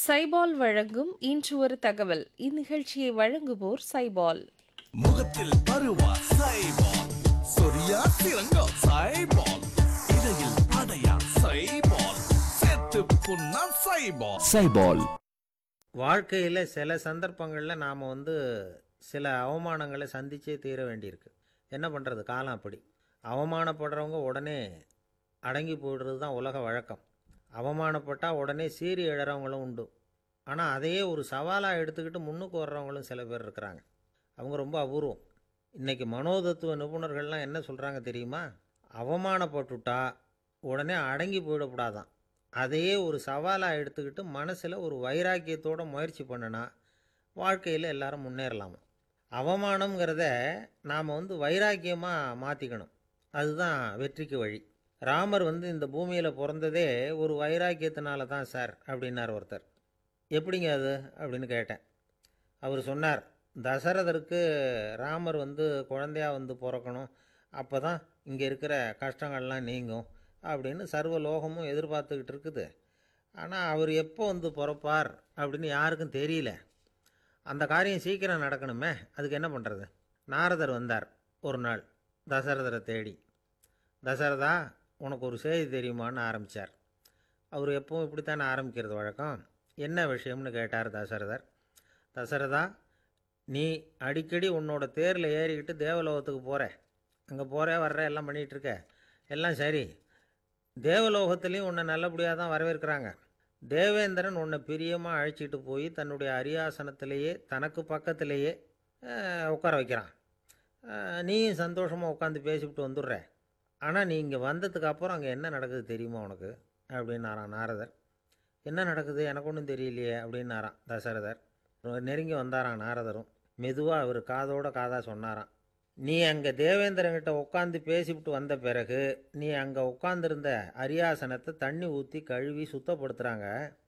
சைபால் வழங்கும் இன்று ஒரு தகவல் இந்நிகழ்ச்சியை வழங்குவோர் சைபால் முகத்தில் பருவா சைபால் சொரியா சிறங்கோ சைபால் இடையில் அடையா சைபால் சேர்த்து புண்ணா சைபால் சைபால் வாழ்க்கையில் சில சந்தர்ப்பங்களில் நாம் வந்து சில அவமானங்களை சந்திச்சே தீர வேண்டியிருக்கு என்ன பண்ணுறது காலம் அப்படி அவமானப்படுறவங்க உடனே அடங்கி போயிடுறது தான் உலக வழக்கம் அவமானப்பட்டால் உடனே சீறி எழறவங்களும் உண்டு ஆனால் அதையே ஒரு சவாலாக எடுத்துக்கிட்டு முன்னுக்கு வர்றவங்களும் சில பேர் இருக்கிறாங்க அவங்க ரொம்ப அபூர்வம் இன்றைக்கி மனோதத்துவ நிபுணர்கள்லாம் என்ன சொல்கிறாங்க தெரியுமா அவமானப்பட்டுட்டா உடனே அடங்கி போயிடக்கூடாதான் அதையே ஒரு சவாலாக எடுத்துக்கிட்டு மனசில் ஒரு வைராக்கியத்தோட முயற்சி பண்ணினா வாழ்க்கையில் எல்லாரும் முன்னேறலாமா அவமானங்கிறத நாம் வந்து வைராக்கியமாக மாற்றிக்கணும் அதுதான் வெற்றிக்கு வழி ராமர் வந்து இந்த பூமியில் பிறந்ததே ஒரு வைராக்கியத்தினால தான் சார் அப்படின்னார் ஒருத்தர் எப்படிங்க அது அப்படின்னு கேட்டேன் அவர் சொன்னார் தசரதருக்கு ராமர் வந்து குழந்தையா வந்து பிறக்கணும் அப்போ தான் இங்கே இருக்கிற கஷ்டங்கள்லாம் நீங்கும் அப்படின்னு சர்வ லோகமும் எதிர்பார்த்துக்கிட்டு இருக்குது ஆனால் அவர் எப்போ வந்து பிறப்பார் அப்படின்னு யாருக்கும் தெரியல அந்த காரியம் சீக்கிரம் நடக்கணுமே அதுக்கு என்ன பண்ணுறது நாரதர் வந்தார் ஒரு நாள் தசரதரை தேடி தசரதா உனக்கு ஒரு செய்தி தெரியுமான்னு ஆரம்பித்தார் அவர் எப்பவும் இப்படித்தானே ஆரம்பிக்கிறது வழக்கம் என்ன விஷயம்னு கேட்டார் தசரதர் தசரதா நீ அடிக்கடி உன்னோட தேரில் ஏறிக்கிட்டு தேவலோகத்துக்கு போகிற அங்கே போகிற வர்ற எல்லாம் பண்ணிகிட்டு இருக்க எல்லாம் சரி தேவலோகத்துலேயும் உன்னை நல்லபடியாக தான் வரவேற்கிறாங்க தேவேந்திரன் உன்னை பிரியமாக அழைச்சிட்டு போய் தன்னுடைய அரியாசனத்திலேயே தனக்கு பக்கத்திலேயே அஹ், உட்கார வைக்கிறான் அஹ், நீயும் சந்தோஷமாக உட்காந்து பேசிவிட்டு வந்துடுற ஆனால் நீ இங்கே வந்ததுக்கு அப்புறம் அங்கே என்ன நடக்குது தெரியுமா உனக்கு அப்படின்னாராம் நாரதர் என்ன நடக்குது எனக்கு ஒன்றும் தெரியலையே அப்படின்னாராம் தசரதர் நெருங்கி வந்தாராம் நாரதரும் மெதுவாக அவர் காதோட காதாக சொன்னாராம் நீ அங்கே தேவேந்திரன்கிட்ட உட்காந்து பேசிவிட்டு வந்த பிறகு நீ அங்கே உட்காந்துருந்த அரியாசனத்தை தண்ணி ஊற்றி கழுவி சுத்தப்படுத்துகிறாங்க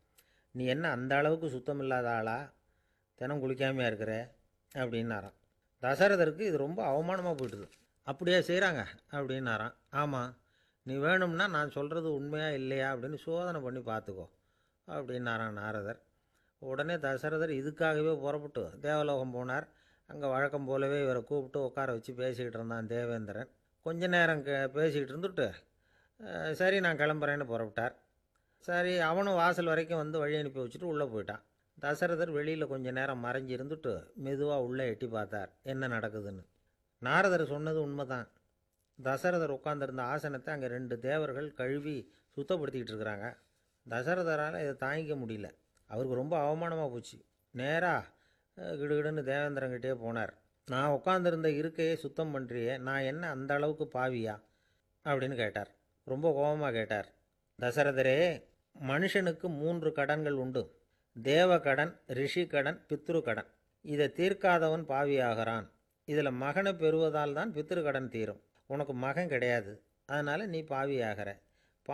நீ என்ன அந்த அளவுக்கு சுத்தம் இல்லாத ஆளா தினம் குளிக்காமையா இருக்கிற அப்படின்னாராம் தசரதருக்கு இது ரொம்ப அவமானமாக போயிட்டுது அப்படியே செய்கிறாங்க அப்படின்னாராம் ஆமாம் நீ வேணும்னா நான் சொல்கிறது உண்மையா இல்லையா அப்படின்னு சோதனை பண்ணி பார்த்துக்கோ அப்படின்னாராம் நாரதர் உடனே தசரதர் இதுக்காகவே புறப்பட்டு தேவலோகம் போனார் அங்கே வழக்கம் போலவே இவரை கூப்பிட்டு உட்கார வச்சு பேசிக்கிட்டு இருந்தான் தேவேந்திரன் கொஞ்ச நேரம் கே பேசிக்கிட்டு இருந்துட்டு "அஹ், சரி நான் கிளம்புறேன்னு புறப்பட்டார் சரி அவனும் வாசல் வரைக்கும் வந்து வழி அனுப்பி வச்சுட்டு உள்ளே போயிட்டான் தசரதர் வெளியில் கொஞ்ச நேரம் மறைஞ்சு இருந்துட்டு மெதுவாக உள்ளே எட்டி பார்த்தார் என்ன நடக்குதுன்னு நாரதர் சொன்னது உண்மைதான் தசரதர் உட்கார்ந்திருந்த ஆசனத்தை அங்கே ரெண்டு தேவர்கள் கழுவி சுத்தப்படுத்திக்கிட்டு இருக்கிறாங்க தசரதரால் இதை தாங்கிக்க முடியல அவருக்கு ரொம்ப அவமானமாக போச்சு நேராக கிடுகிடுன்னு தேவேந்திரங்கிட்டே போனார் நான் உட்காந்துருந்த இருக்கையே சுத்தம் பண்ணுறியே நான் என்ன அந்த அளவுக்கு பாவியா அப்படின்னு கேட்டார் ரொம்ப கோபமாக கேட்டார் தசரதரே மனுஷனுக்கு மூன்று கடன்கள் உண்டு தேவ கடன் ரிஷி கடன் பித்ரு கடன் இதை தீர்க்காதவன் பாவியாகிறான் இதில் மகனை பெறுவதால் தான் பித்ரு கடன் தீரும் உனக்கு மகன் கிடையாது அதனால் நீ பாவியாகிற